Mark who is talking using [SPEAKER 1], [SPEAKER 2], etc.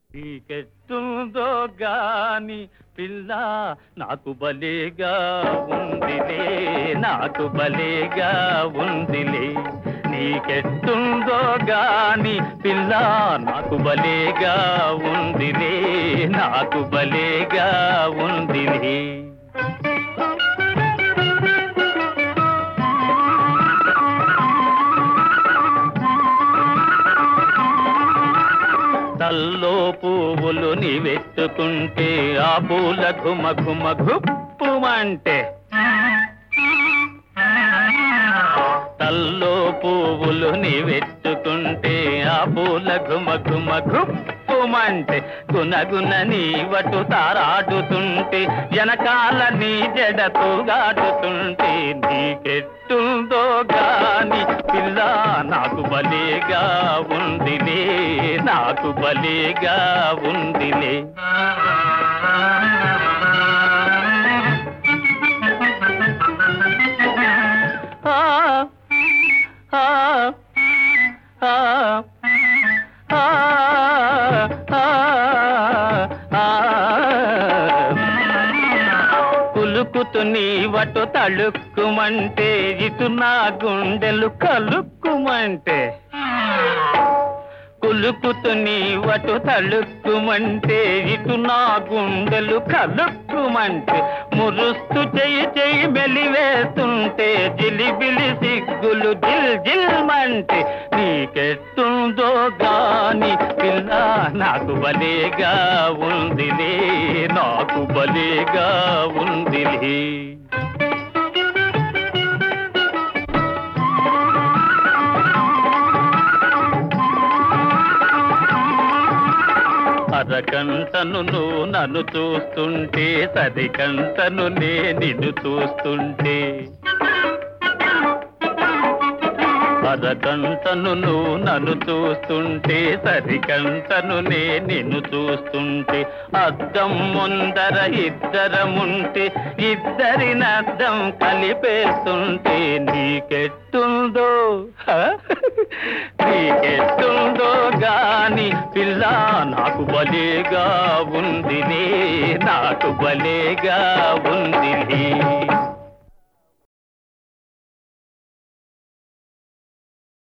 [SPEAKER 1] నీకెట్టుందో గాని పిల్ల నాకు బలేగా ఉందిలే నాకు బలేగా ఉందిలే నీకెట్టుందో గాని పిల్ల నాకు బలేగా ఉందిలే నాకు బలేగా ఉందిలే తల్లో పువ్వులు నీవెత్తుకుంటే ఆ పూల ఘుమ ఘుమ గుప్పుమంటే తల్లో పువ్వులు నీవెత్తుకుంటే ఆ పూల ఘుమ ఘుమ గుప్పుమంటే గునగున నీ వటు తారాడుతుంటే వెనకాల నీ జడతో గాడుతుంటే నీకెట్టుందో గాని పిల్ల నాకు బలేగా ఉందిలే నాకు బలేగా ఉందిలే ఆ ఆ ఆ ఆ ఆ కులుకుతు నీ వటు తళుక్కుమంటే ఇటు నా గుండెలు కలుక్కుమంటే కులుకుతు నీ వటు తళుక్కుమంటే ఇటు నా గుండెలు కలుక్కుమంటే మురుస్తు చెయ్యి చెయ్యి మెలివేస్తుంటే జిలిబిలి సిగ్గులు జిల్ జిల్మంటే నీకెట్టుందో గాని పిల్ల నాకు బలేగా ఉందిలే నాకు బలేగా ఉందిలే అరకంటను నువ్వు నన్ను చూస్తుంటే సరికంటను నే నిన్ను చూస్తుంటే అరకంటను నువ్వు నన్ను చూస్తుంటే సరికంటను నే నిన్ను చూస్తుంటే అద్దం ముందర ఇద్దరముంటే ఇద్దరిని అద్దం కలిపేస్తుంటే నీకెట్టుందో హ? నీకెట్టుందో గాని పిల్ల నాకు బలేగా ఉందిలే నాకు బలేగా ఉందిలే